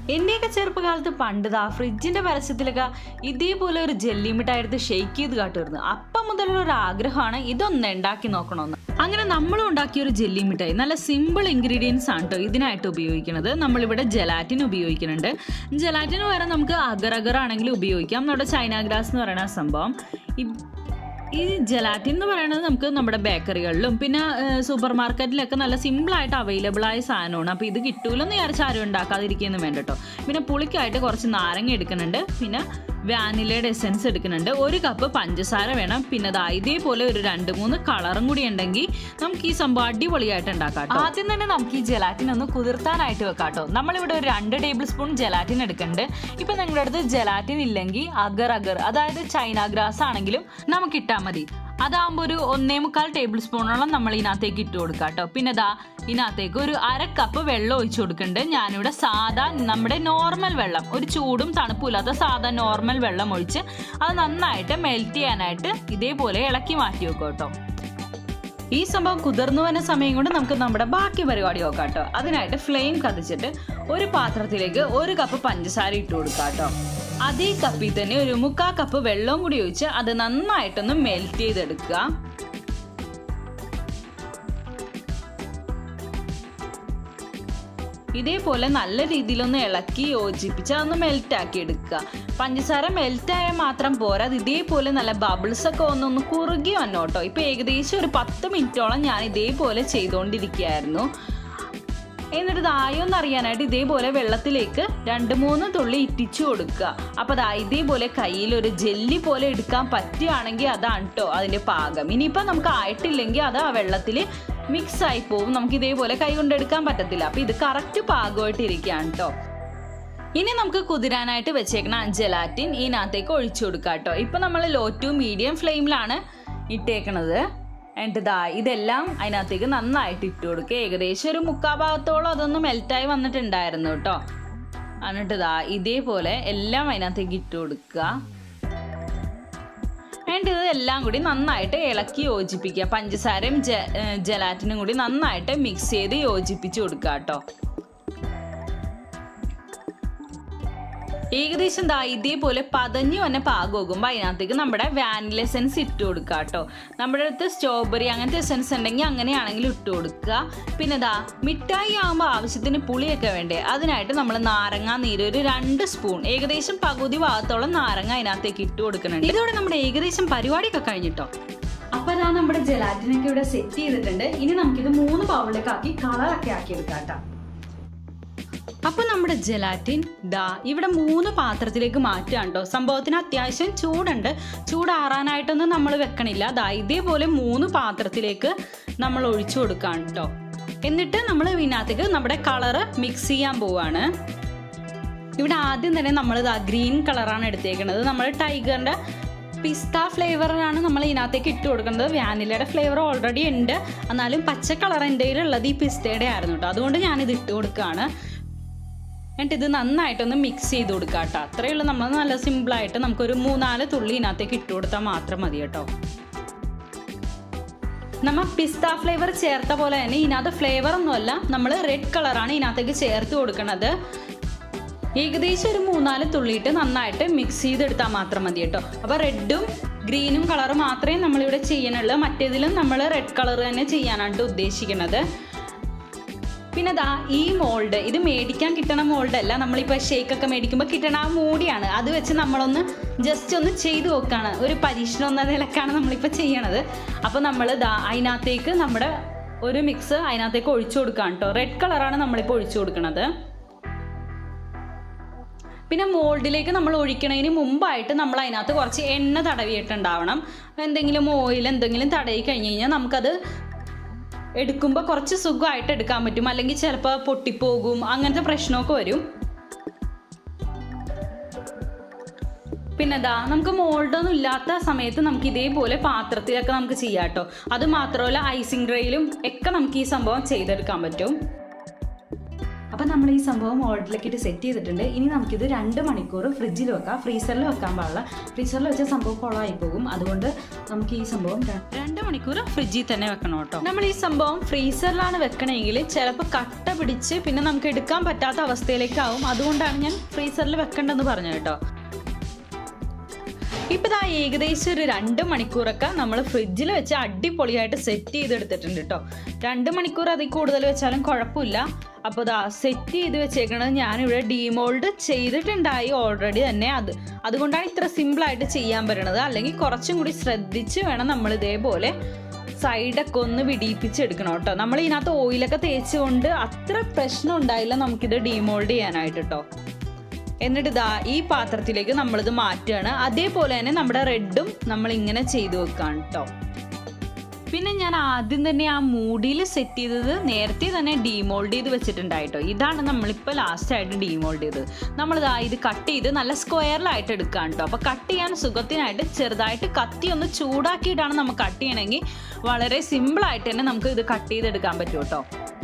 എൻ്റെയൊക്കെ ചെറുപ്പകാലത്ത് പണ്ട് ദാ ഫ്രിഡ്ജിൻ്റെ പരസ്യത്തിലൊക്കെ ഇതേപോലെ ഒരു ജെല്ലി മിഠായി എടുത്ത് ഷെയ്ക്ക് ചെയ്ത് കാട്ടുമായിരുന്നു അപ്പം മുതലുള്ള ഒരു ആഗ്രഹമാണ് ഇതൊന്ന് ഉണ്ടാക്കി നോക്കണമെന്ന് അങ്ങനെ നമ്മൾ ഉണ്ടാക്കിയ ഒരു ജെല്ലി മിഠായി നല്ല സിമ്പിൾ ഇൻഗ്രീഡിയൻസ് ആണ് കേട്ടോ ഇതിനായിട്ട് ഉപയോഗിക്കുന്നത് നമ്മളിവിടെ ജലാറ്റിൻ ഉപയോഗിക്കുന്നുണ്ട് ജലാറ്റിന് പകരം നമുക്ക് അഗർ അഗർ ആണെങ്കിലും ഉപയോഗിക്കാം നമ്മുടെ ചൈന ഗ്രാസ് എന്ന് പറയുന്ന സംഭവം ഈ- ഈ ജലാറ്റിൻ എന്ന് പറയുന്നത് നമുക്ക് നമ്മുടെ ബേക്കറികളിലും പിന്നെ സൂപ്പർ മാർക്കറ്റിലൊക്കെ നല്ല സിമ്പിളായിട്ട് അവൈലബിൾ ആയ സാധനമാണ് അപ്പോൾ ഇത് കിട്ടൂലെന്ന് വിചാരിച്ച് ആരും ഉണ്ടാക്കാതിരിക്കുന്നു വേണ്ട കേട്ടോ പിന്നെ പുളിക്കായിട്ട് കുറച്ച് നാരങ്ങ എടുക്കുന്നുണ്ട് പിന്നെ വാനിലയുടെ എസെൻസ് എടുക്കുന്നുണ്ട് ഒരു കപ്പ് പഞ്ചസാര വേണം പിന്നെ ദാ ഇതേപോലെ ഒരു രണ്ട് മൂന്ന് കളറും കൂടി ഉണ്ടെങ്കിൽ നമുക്ക് ഈ സംഭവം അടിപൊളിയായിട്ട് ഉണ്ടാക്കാം ട്ടോ. ആദ്യം തന്നെ നമുക്ക് ഈ ജലാറ്റിൻ ഒന്ന് കുതിർത്താനായിട്ട് വെക്കാം കേട്ടോ നമ്മളിവിടെ ഒരു രണ്ട് ടേബിൾ സ്പൂൺ ജലാറ്റിൻ എടുക്കുന്നുണ്ട് ഇപ്പൊ നിങ്ങളുടെ അടുത്ത് ജലാറ്റിൻ ഇല്ലെങ്കിൽ അഗർ അഗർ അതായത് ചൈന ഗ്രാസ് ആണെങ്കിലും നമുക്ക് ഇട്ടാൽ മതി അതാകുമ്പോൾ ഒരു ഒന്നേ മുക്കാൽ ടേബിൾ സ്പൂണോളം നമ്മൾ ഇതിനകത്തേക്ക് ഇട്ട് കൊടുക്കാം കേട്ടോ പിന്നെ ദാ ഇതിനകത്തേക്ക് ഒരു അര കപ്പ് വെള്ളം ഒഴിച്ചു കൊടുക്കുന്നുണ്ട് ഞാനിവിടെ സാധാ നമ്മുടെ നോർമൽ വെള്ളം ഒരു ചൂടും തണുപ്പില്ലാത്ത സാധാ നോർമൽ വെള്ളം ഒഴിച്ച് അത് നന്നായിട്ട് മെൽറ്റ് ചെയ്യാനായിട്ട് ഇതേപോലെ ഇളക്കി മാറ്റി വെക്കും കേട്ടോ ഈ സംഭവം കുതിർന്നു വരുന്ന സമയം കൊണ്ട് നമുക്ക് നമ്മുടെ ബാക്കി പരിപാടി നോക്കാം കേട്ടോ അതിനായിട്ട് ഫ്ലെയിം കത്തിച്ചിട്ട് ഒരു പാത്രത്തിലേക്ക് ഒരു കപ്പ് പഞ്ചസാര ഇട്ട് കൊടുക്കാം കേട്ടോ അതേ കപ്പിൽ തന്നെ ഒരു മുക്കാ കപ്പ് വെള്ളവും കൂടി ഒഴിച്ച് അത് നന്നായിട്ടൊന്ന് മെൽറ്റ് ചെയ്തെടുക്കുക ഇതേപോലെ നല്ല രീതിയിലൊന്ന് ഇളക്കി യോജിപ്പിച്ച് അതൊന്ന് മെൽറ്റ് ആക്കി എടുക്കുക പഞ്ചസാര മെൽറ്റ് ആയാൽ മാത്രം പോരാ അത് ഇതേപോലെ നല്ല ബബിൾസ് ഒക്കെ ഒന്നൊന്ന് കുറുകി വന്നോട്ടോ ഇപ്പൊ ഏകദേശം ഒരു പത്ത് മിനിറ്റോളം ഞാൻ ഇതേപോലെ ചെയ്തുകൊണ്ടിരിക്കുകയായിരുന്നു എന്നിട്ട് ദായൊന്ന് അറിയാനായിട്ട് ഇതേപോലെ വെള്ളത്തിലേക്ക് രണ്ട് മൂന്ന് തുള്ളി ഇറ്റിച്ചു കൊടുക്കുക അപ്പോൾ ദാ ഇതേപോലെ കയ്യിൽ ഒരു ജെല്ലി പോലെ എടുക്കാൻ പറ്റുകയാണെങ്കിൽ അതാണ് കേട്ടോ അതിൻ്റെ പാകം ഇനിയിപ്പോൾ നമുക്ക് ആയിട്ടില്ലെങ്കിൽ അത് ആ വെള്ളത്തിൽ മിക്സ് ആയി പോവും നമുക്ക് ഇതേപോലെ കൈ കൊണ്ട് എടുക്കാൻ പറ്റത്തില്ല അപ്പോൾ ഇത് കറക്റ്റ് പാകമായിട്ട് ഇരിക്കുകയാണ് കേട്ടോ ഇനി നമുക്ക് കുതിരാനായിട്ട് വെച്ചേക്കണ ജലാറ്റിൻ ഇതിനകത്തേക്ക് ഒഴിച്ചു കൊടുക്കാം കേട്ടോ ഇപ്പം നമ്മൾ ലോ ടു മീഡിയം ഫ്ലെയിമിലാണ് ഇട്ടേക്കണത് എന്നിട്ട് ദാ ഇതെല്ലാം അതിനകത്തേക്ക് നന്നായിട്ട് ഇട്ട് കൊടുക്കുക ഏകദേശം ഒരു മുക്കാ ഭാഗത്തോളം അതൊന്ന് മെൽറ്റായി വന്നിട്ടുണ്ടായിരുന്നു കേട്ടോ എന്നിട്ട് ദാ ഇതേപോലെ എല്ലാം അതിനകത്തേക്ക് ഇട്ട് കൊടുക്കുക എന്നിട്ട് ഇത് എല്ലാം കൂടി നന്നായിട്ട് ഇളക്കി യോജിപ്പിക്കുക പഞ്ചസാരയും ജ ഏർ ജലാറ്റിനും കൂടി നന്നായിട്ട് മിക്സ് ചെയ്ത് യോജിപ്പിച്ച് കൊടുക്കുക കേട്ടോ ഏകദേശം ദാ ഇതേപോലെ പതഞ്ഞു തന്നെ പാകമാകുമ്പോൾ അതിനകത്തേക്ക് നമ്മുടെ വാനില എസെൻസ് ഇട്ട് കൊടുക്കുക കേട്ടോ നമ്മുടെ അടുത്ത് സ്ട്രോബെറി അങ്ങനത്തെ എസെൻസ് ഉണ്ടെങ്കിൽ അങ്ങനെയാണെങ്കിൽ ഇട്ട് കൊടുക്കുക പിന്നെ ദാ മിഠായി ആകുമ്പോൾ ആവശ്യത്തിന് പുളിയൊക്കെ വേണ്ടേ അതിനായിട്ട് നമ്മൾ നാരങ്ങ നീര് ഒരു രണ്ട് സ്പൂൺ ഏകദേശം പകുതി ഭാഗത്തോളം നാരങ്ങ അതിനകത്തേക്ക് ഇട്ട് കൊടുക്കുന്നുണ്ട് ഇതോടെ നമ്മുടെ ഏകദേശം പരിപാടിയൊക്കെ കഴിഞ്ഞിട്ടോ അപ്പൊ ഞാൻ നമ്മുടെ ജലാറ്റിനൊക്കെ ഇവിടെ സെറ്റ് ചെയ്തിട്ടുണ്ട് ഇനി നമുക്കിത് മൂന്ന് ബൗളിലേക്ക് ആക്കി കളറൊക്കെ ആക്കി എടുക്കാം കേട്ടോ അപ്പൊ നമ്മുടെ ജലാറ്റിൻ ദാ ഇവിടെ മൂന്ന് പാത്രത്തിലേക്ക് മാറ്റുകയാണ് കേട്ടോ സംഭവത്തിന് അത്യാവശ്യം ചൂടുണ്ട് ചൂടാറാനായിട്ടൊന്നും നമ്മൾ വെക്കണില്ല ദാ ഇതേപോലെ മൂന്ന് പാത്രത്തിലേക്ക് നമ്മൾ ഒഴിച്ചു കൊടുക്കുകയാണ് കേട്ടോ എന്നിട്ട് നമ്മൾ ഇതിനകത്തേക്ക് നമ്മുടെ കളറ് മിക്സ് ചെയ്യാൻ പോവാണ് ഇവിടെ ആദ്യം തന്നെ നമ്മൾ ഇതാ ഗ്രീൻ കളറാണ് എടുത്തേക്കുന്നത് നമ്മൾ ടൈഗറിന്റെ പിസ്ത ഫ്ലേവറാണ് നമ്മൾ ഇതിനകത്തേക്ക് ഇട്ട് കൊടുക്കുന്നത് വാനിലയുടെ ഫ്ലേവർ ഓൾറെഡി ഉണ്ട് എന്നാലും പച്ച കളർ എൻ്റെ കയ്യിലുള്ളത് ഈ പിസ്തയുടെ ആയിരുന്നു കേട്ടോ അതുകൊണ്ട് ഞാനിത് ഇട്ട് കൊടുക്കുകയാണ് എന്നിട്ട് ഇത് നന്നായിട്ടൊന്ന് മിക്സ് ചെയ്ത് കൊടുക്കുക കേട്ടോ അത്രയേ ഉള്ളൂ നമ്മൾ നല്ല സിമ്പിളായിട്ട് നമുക്കൊരു മൂന്നാല് തുള്ളി ഇതിനകത്തേക്ക് ഇട്ട് കൊടുത്താൽ മാത്രം മതി കേട്ടോ നമ്മൾ പിസ്ത ഫ്ലേവർ ചേർത്ത പോലെ തന്നെ ഇതിനകത്ത് ഫ്ലേവർ ഒന്നുമല്ല നമ്മൾ റെഡ് കളറാണ് ഇതിനകത്തേക്ക് ചേർത്ത് കൊടുക്കുന്നത് ഏകദേശം ഒരു മൂന്നാല് തുള്ളിയിട്ട് നന്നായിട്ട് മിക്സ് ചെയ്തെടുത്താൽ മാത്രം മതി കേട്ടോ അപ്പോൾ റെഡും ഗ്രീനും കളർ മാത്രമേ നമ്മളിവിടെ ചെയ്യാനുള്ളൂ മറ്റേതിലും നമ്മൾ റെഡ് കളർ തന്നെ ചെയ്യാനായിട്ട് ഉദ്ദേശിക്കുന്നത് പിന്നെ ദാ ഈ മോൾഡ് ഇത് മേടിക്കാൻ കിട്ടണ മോൾഡ് അല്ല നമ്മളിപ്പോൾ ഷേക്കൊക്കെ മേടിക്കുമ്പോൾ കിട്ടണ ആ മൂടിയാണ് അത് വെച്ച് നമ്മളൊന്ന് ജസ്റ്റ് ഒന്ന് ചെയ്തു നോക്കുകയാണ് ഒരു പരീക്ഷണം എന്ന നിലക്കാണ് നമ്മളിപ്പോൾ ചെയ്യണത് അപ്പോൾ നമ്മൾ ദാ അതിനകത്തേക്ക് നമ്മുടെ ഒരു മിക്സ് അതിനകത്തേക്ക് ഒഴിച്ചു കൊടുക്കുകയാണ് കേട്ടോ റെഡ് കളറാണ് നമ്മളിപ്പോൾ ഒഴിച്ചു കൊടുക്കുന്നത് പിന്നെ മോൾഡിലേക്ക് നമ്മൾ ഒഴിക്കണതിന് മുമ്പായിട്ട് നമ്മൾ അതിനകത്ത് കുറച്ച് എണ്ണ തടവിയിട്ടുണ്ടാവണം എന്തെങ്കിലും ഓയിൽ എന്തെങ്കിലും തടവി കഴിഞ്ഞ് കഴിഞ്ഞാൽ നമുക്കത് എടുക്കുമ്പോൾ കുറച്ച് സുഖമായിട്ട് എടുക്കാൻ പറ്റും അല്ലെങ്കിൽ ചിലപ്പോൾ പൊട്ടിപ്പോകും അങ്ങനത്തെ പ്രശ്നമൊക്കെ വരും പിന്നെ ദാ നമുക്ക് മോൾഡൊന്നും ഇല്ലാത്ത സമയത്ത് നമുക്ക് ഇതേപോലെ പാത്രത്തിലൊക്കെ നമുക്ക് ചെയ്യാം കേട്ടോ അത് മാത്രമല്ല ഐസിങ് ട്രേയിലും ഒക്കെ നമുക്ക് ഈ സംഭവം ചെയ്തെടുക്കാൻ പറ്റും അപ്പം നമ്മൾ ഈ സംഭവം ഓർഡറിലേക്ക് ഇട്ട് സെറ്റ് ചെയ്തിട്ടുണ്ട് ഇനി നമുക്കിത് രണ്ട് മണിക്കൂർ ഫ്രിഡ്ജിൽ വെക്കാം ഫ്രീസറിൽ വെക്കാൻ പാടില്ല ഫ്രീസറിൽ വെച്ച സംഭവം കുളമായി പോകും അതുകൊണ്ട് നമുക്ക് ഈ സംഭവം ര- രണ്ട് മണിക്കൂർ ഫ്രിഡ്ജിൽ തന്നെ വെക്കണം കേട്ടോ നമ്മൾ ഈ സംഭവം ഫ്രീസറിലാണ് വെക്കണമെങ്കിൽ ചിലപ്പോൾ കട്ട പിടിച്ച് പിന്നെ നമുക്ക് എടുക്കാൻ പറ്റാത്ത അവസ്ഥയിലേക്കാവും അതുകൊണ്ടാണ് ഞാൻ ഫ്രീസറിൽ വെക്കേണ്ടതെന്ന് പറഞ്ഞു കേട്ടോ ഇപ്പം ഇതാ ഏകദേശം ഒരു രണ്ട് മണിക്കൂറൊക്കെ നമ്മൾ ഫ്രിഡ്ജിൽ വെച്ച് അടിപൊളിയായിട്ട് സെറ്റ് ചെയ്തെടുത്തിട്ടുണ്ട് കേട്ടോ രണ്ട് മണിക്കൂർ അതിൽ കൂടുതൽ വെച്ചാലും കുഴപ്പമില്ല അപ്പോൾ ഇതാ സെറ്റ് ചെയ്ത് വെച്ചേക്കണത് ഞാനിവിടെ ഡീമോൾഡ് ചെയ്തിട്ടുണ്ടായി ഓൾറെഡി തന്നെ അത് അതുകൊണ്ടാണ് ഇത്ര സിമ്പിളായിട്ട് ചെയ്യാൻ പറ്റണത് അല്ലെങ്കിൽ കുറച്ചും കൂടി ശ്രദ്ധിച്ച് വേണം നമ്മൾ ഇതേപോലെ സൈഡൊക്കെ ഒന്ന് വിടിയിപ്പിച്ചെടുക്കണം കേട്ടോ നമ്മൾ ഇതിനകത്ത് ഓയിലൊക്കെ തേച്ചുകൊണ്ട് അത്ര പ്രശ്നം ഉണ്ടായില്ല നമുക്കിത് ഡീമോൾഡ് ചെയ്യാനായിട്ട് കേട്ടോ എന്നിട്ട് ഇതാ ഈ പാത്രത്തിലേക്ക് നമ്മളിത് മാറ്റുകയാണ് അതേപോലെ തന്നെ നമ്മുടെ റെഡും നമ്മൾ ഇങ്ങനെ ചെയ്തു വെക്കുകയാണ് കേട്ടോ പിന്നെ ഞാൻ ആദ്യം തന്നെ ആ മൂടിയിൽ സെറ്റ് ചെയ്തത് നേരത്തെ തന്നെ ഡീമോൾഡ് ചെയ്ത് വെച്ചിട്ടുണ്ടായിട്ടോ ഇതാണ് നമ്മളിപ്പോൾ ലാസ്റ്റ് ആയിട്ട് ഡീമോൾഡ് ചെയ്തത് നമ്മളിതാ ഇത് കട്ട് ചെയ്ത് നല്ല സ്ക്വയറിലായിട്ട് എടുക്കാം കേട്ടോ അപ്പോൾ കട്ട് ചെയ്യാൻ സുഖത്തിനായിട്ട് ചെറുതായിട്ട് കത്തി ഒന്ന് ചൂടാക്കിയിട്ടാണ് നമുക്ക് കട്ട് ചെയ്യണമെങ്കിൽ വളരെ സിമ്പിളായിട്ട് തന്നെ നമുക്ക് ഇത് കട്ട് ചെയ്തെടുക്കാൻ പറ്റും കേട്ടോ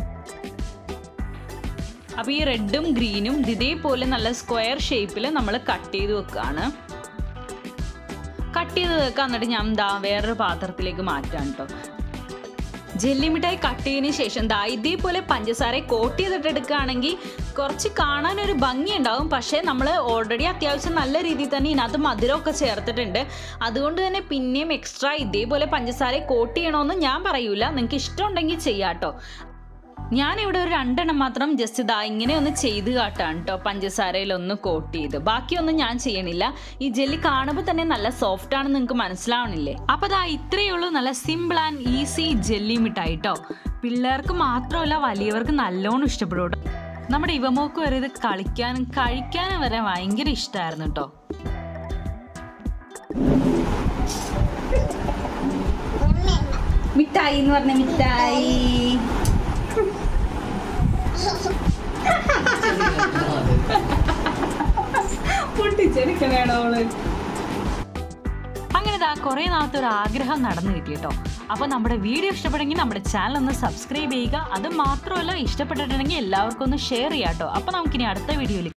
അപ്പോൾ ഈ റെഡും ഗ്രീനും ഇതേപോലെ നല്ല സ്ക്വയർ ഷേപ്പിൽ നമ്മൾ കട്ട് ചെയ്ത് വെക്കുകയാണ് കട്ട് ചെയ്ത് വെക്കാൻ എന്നിട്ട് ഞാൻ ദാ വേറൊരു പാത്രത്തിലേക്ക് മാറ്റാം കേട്ടോ ജെല്ലി മിഠായി കട്ട് ചെയ്തതിന് ശേഷം ദാ ഇതേപോലെ പഞ്ചസാര കോട്ട് ചെയ്തിട്ട് എടുക്കുകയാണെങ്കിൽ കുറച്ച് കാണാനൊരു ഭംഗി ഉണ്ടാവും പക്ഷേ നമ്മൾ ഓൾറെഡി അത്യാവശ്യം നല്ല രീതിയിൽ തന്നെ ഇതിനകത്ത് മധുരമൊക്കെ ചേർത്തിട്ടുണ്ട് അതുകൊണ്ട് തന്നെ പിന്നെയും എക്സ്ട്രാ ഇതേപോലെ പഞ്ചസാര കോട്ട് ചെയ്യണമെന്ന് ഞാൻ പറയൂല നിങ്ങൾക്ക് ഇഷ്ടമുണ്ടെങ്കിൽ ചെയ്യാം കേട്ടോ ഞാനിവിടെ ഒരു രണ്ടെണ്ണം മാത്രം ജസ്റ്റ് ഇതാ ഇങ്ങനെ ഒന്ന് ചെയ്ത് കാട്ടാണ് കേട്ടോ പഞ്ചസാരയിൽ ഒന്ന് കോട്ട് ചെയ്ത് ബാക്കിയൊന്നും ഞാൻ ചെയ്യണില്ല ഈ ജെല്ലി കാണുമ്പോൾ തന്നെ നല്ല സോഫ്റ്റ് ആണെന്ന് നിങ്ങൾക്ക് മനസ്സിലാവണില്ലേ അപ്പോൾ ദാ ഇത്രയേ ഉള്ളൂ നല്ല സിമ്പിൾ ആൻഡ് ഈസി ജെല്ലി മിഠായി കേട്ടോ പിള്ളേർക്ക് മാത്രമല്ല വലിയവർക്ക് നല്ലോണം ഇഷ്ടപ്പെടും കേട്ടോ നമ്മുടെ ഇവമോക്ക് വരെ ഇത് കളിക്കാനും കഴിക്കാനും വരെ ഭയങ്കര ഇഷ്ടമായിരുന്നു കേട്ടോ മിഠായി എന്ന് പറഞ്ഞ മിഠായി പൊട്ടിച്ചെടുക്കണേണോ അവള് അങ്ങനെ ഇതാ കുറേ നാളത്തെ ഒരു ആഗ്രഹം നടന്നു കിട്ടി കേട്ടോ അപ്പോൾ നമ്മുടെ വീഡിയോ ഇഷ്ടപ്പെടുമെങ്കിൽ നമ്മുടെ ചാനൽ ഒന്ന് സബ്സ്ക്രൈബ് ചെയ്യുക അത് മാത്രമല്ല ഇഷ്ടപ്പെട്ടിട്ടുണ്ടെങ്കിൽ എല്ലാവർക്കും ഒന്ന് ഷെയർ ചെയ്യാം കേട്ടോ അപ്പോൾ നമുക്കിനി അടുത്ത വീഡിയോയിൽ